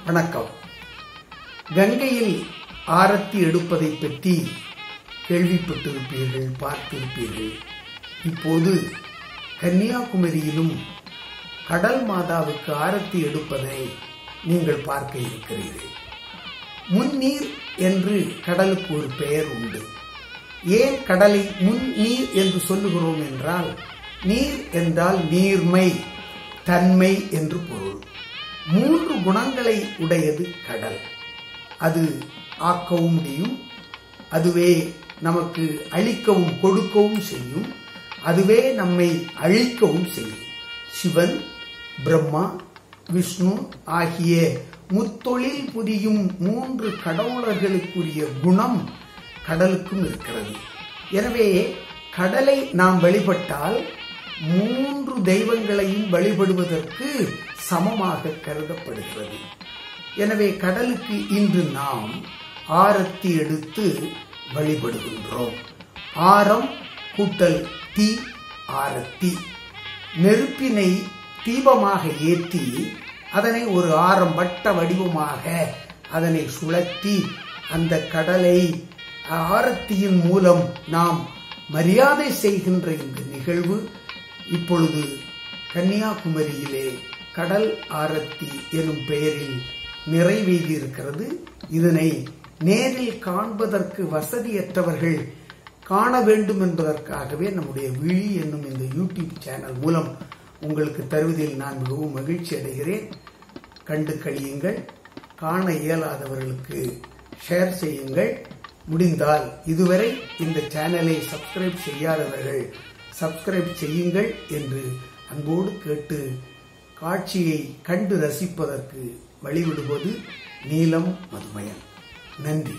வணக்கம் கங்கையில் ஆரத்தி எடுப்பதை பற்றி கேள்விப்பட்டிருப்பீர்கள் பார்த்திருப்பீர்கள் இப்போது கன்னியாகுமரியிலும் கடல் மாதாவுக்கு ஆரத்தி எடுப்பதை நீங்கள் பார்க்க இருக்கிறீர்கள் முன்னீர் என்று கடலுக்கு ஒரு பெயர் உண்டு ஏன் கடலை முன் நீர் என்று சொல்லுகிறோம் என்றால் நீர் என்றால் நீர்மை தன்மை என்று பொருள் மூன்று குணங்களை உடையது கடல் அது ஆக்கவும் முடியும் அதுவே நமக்கு அழிக்கவும் கொடுக்கவும் செய்யும் அதுவே நம்மை அழிக்கவும் செய்யும் சிவன் பிரம்மா விஷ்ணு ஆகிய முத்தொழில் புரியும் மூன்று கடவுளர்களுக்குரிய குணம் கடலுக்கும் இருக்கிறது எனவே கடலை நாம் வழிபட்டால் மூன்று தெய்வங்களையும் வழிபடுவதற்கு சமமாக கருதப்படுகிறது எனவே கடலுக்கு இன்று நாம் ஆரத்தி எடுத்து வழிபடுகின்றோம் ஆரம் கூட்டல் தீ ஆரத்தி நெருப்பினை தீபமாக ஏற்றி அதனை ஒரு ஆரம் வட்ட வடிவமாக அதனை சுழற்றி அந்த கடலை ஆரத்தியின் மூலம் நாம் மரியாதை செய்கின்ற இந்த நிகழ்வு இப்பொழுது கன்னியாகுமரியிலே கடல் ஆரத்தி எனும் பெயரில் நிறைவேறியிருக்கிறது இதனை நேரில் காண்பதற்கு வசதியற்றவர்கள் காண வேண்டும் என்பதற்காகவே நம்முடைய விழி என்னும் இந்த யூடியூப் சேனல் மூலம் உங்களுக்கு தருவதில் நான் மிகவும் மகிழ்ச்சி அடைகிறேன் கண்டு கழியுங்கள் காண இயலாதவர்களுக்கு ஷேர் செய்யுங்கள் முடிந்தால் இதுவரை இந்த சேனலை சப்ஸ்கிரைப் செய்யாதவர்கள் சப்ஸ்கிரைப் செய்யுங்கள் என்று அன்போடு கேட்டு காட்சியை கண்டு ரசிப்பதற்கு வழிவிடுவது நீலம் மதுமயன் நன்றி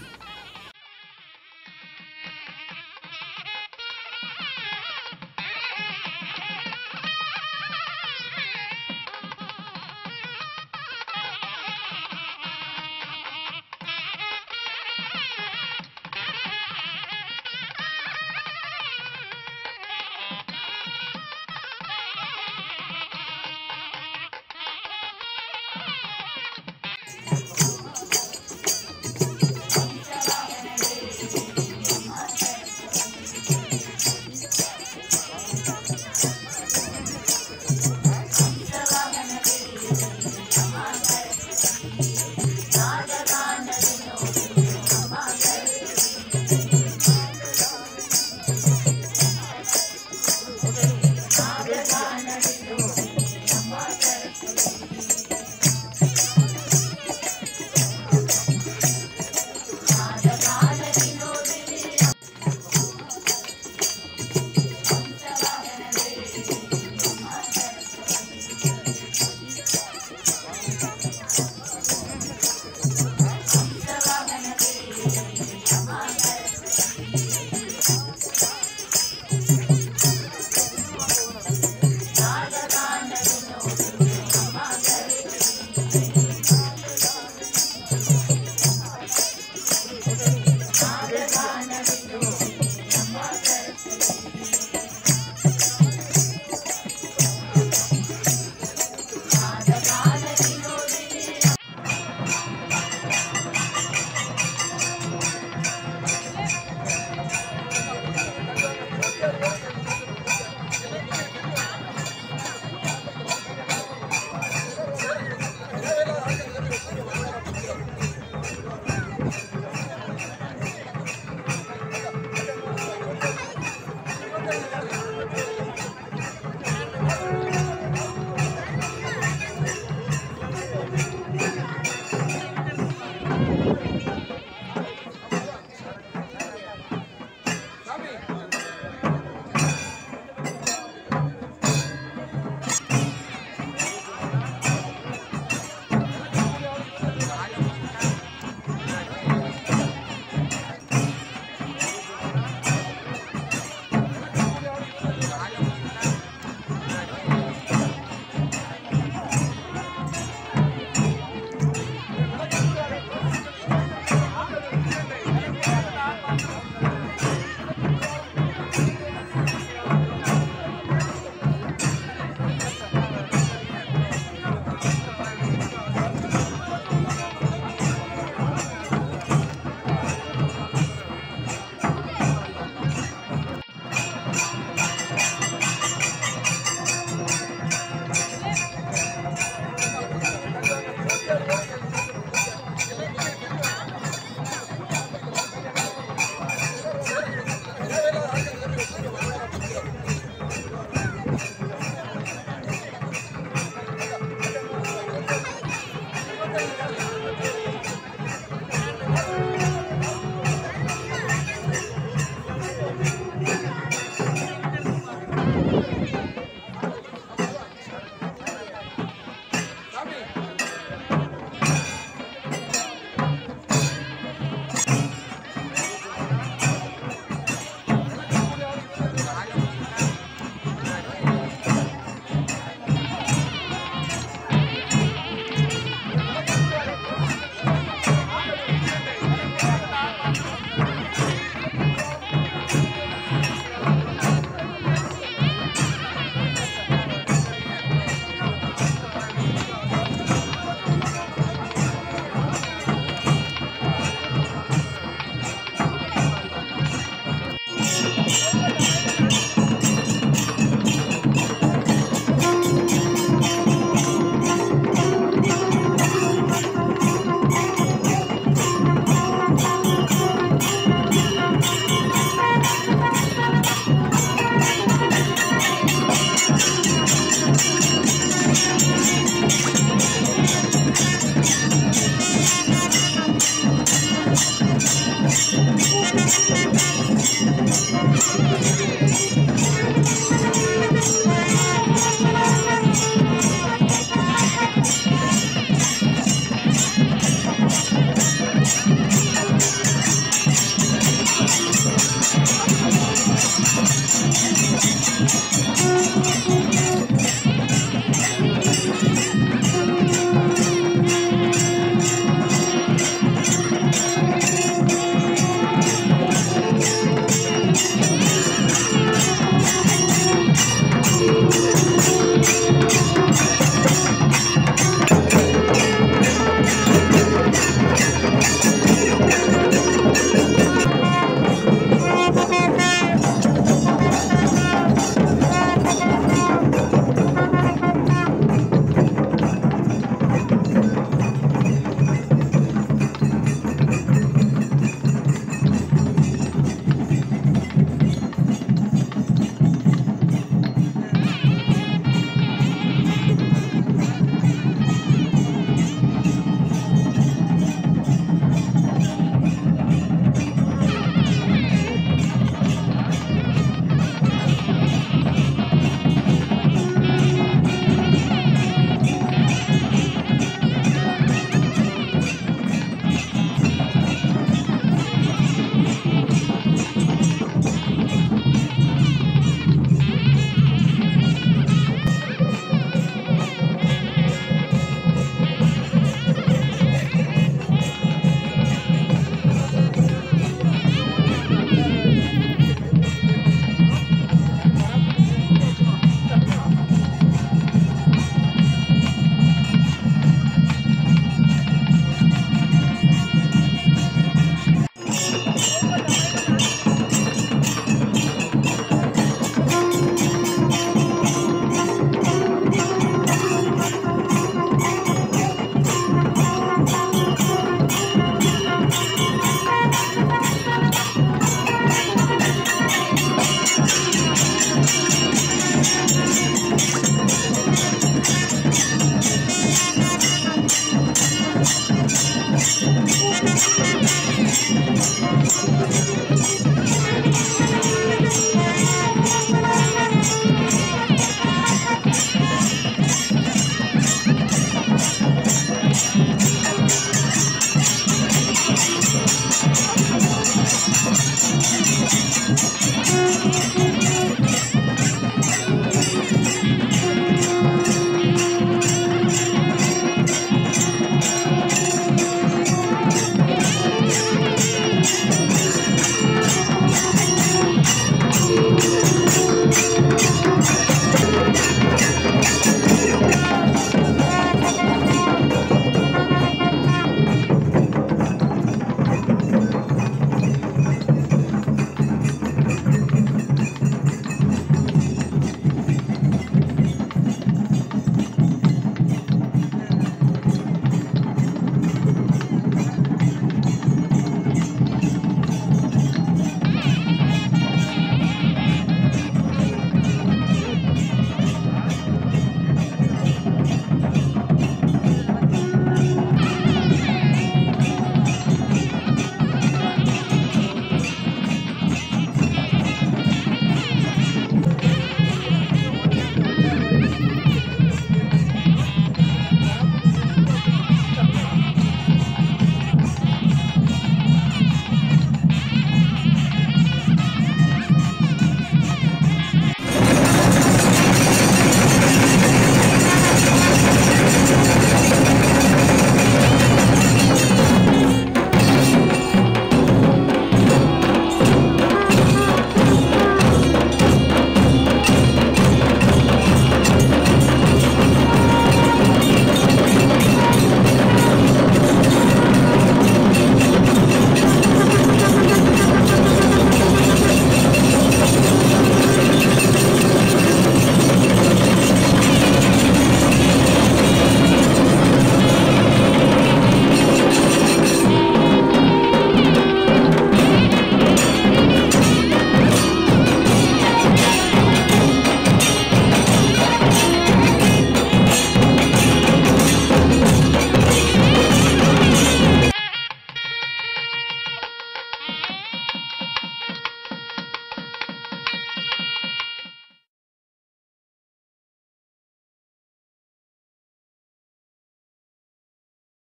நன்றி